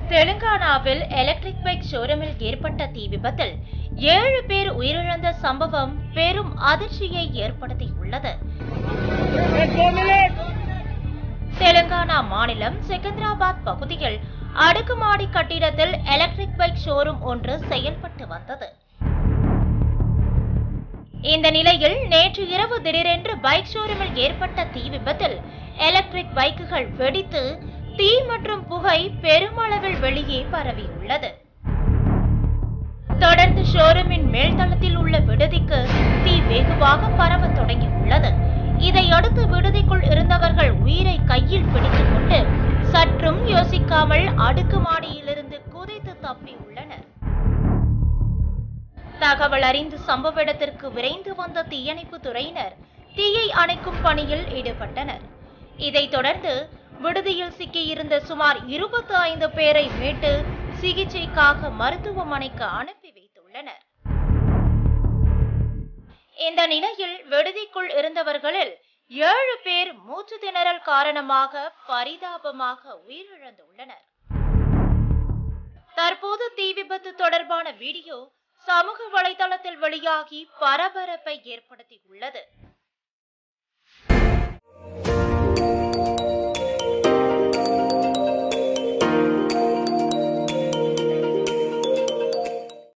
தெலுங்கானாவில் electric bike ஷோரூமில் ஏற்பட்ட தீ விபத்தில் ஏழு பேர் உயிரிழந்த சம்பவம் பெரும் அதிர்ச்சியை ஏற்படுத்தியுள்ளது தெலுங்கானா மாநிலம் செகந்திராபாத் பகுதியில் அடுக்குமாடி கட்டிடத்தில் எலக்ட்ரிக் பைக் ஷோரூம் ஒன்று செயல்பட்டு வந்தது இந்த நிலையில் நேற்று இரவு திடீரென்று பைக் ஷோரூமில் ஏற்பட்ட தீ விபத்தில் எலக்ட்ரிக் பைக்குகள் வெடித்து தீ மற்றும் புகை பெருமளவில் வெளியே பரவியுள்ளது தொடர்ந்து ஷோரூமின் மேல்தளத்தில் உள்ள விடுதிக்கு தீ வெகுவாக பரவ தொடங்கியுள்ளது இதையடுத்து விடுதிக்குள் இருந்தவர்கள் உயிரை கையில் பிடித்துக் கொண்டு சற்றும் யோசிக்காமல் அடுக்குமாடியிலிருந்து குதித்து தப்பியுள்ளனர் தகவல் அறிந்து சம்பவ இடத்திற்கு விரைந்து வந்த தீயணைப்பு துறையினர் தீயை அணைக்கும் பணியில் ஈடுபட்டனர் இதைத் தொடர்ந்து விடுதியில் சிக்கியிருந்த சுமார் இருபத்தி ஐந்து பேரை மீட்டு சிகிச்சைக்காக மருத்துவமனைக்கு அனுப்பி வைத்துள்ளனர் இந்த நிலையில் விடுதிக்குள் இருந்தவர்களில் ஏழு பேர் மூச்சு திணறல் காரணமாக பரிதாபமாக உயிரிழந்துள்ளனர் தற்போது தீ விபத்து தொடர்பான வீடியோ சமூக வலைதளத்தில் வெளியாகி பரபரப்பை ஏற்படுத்தியுள்ளது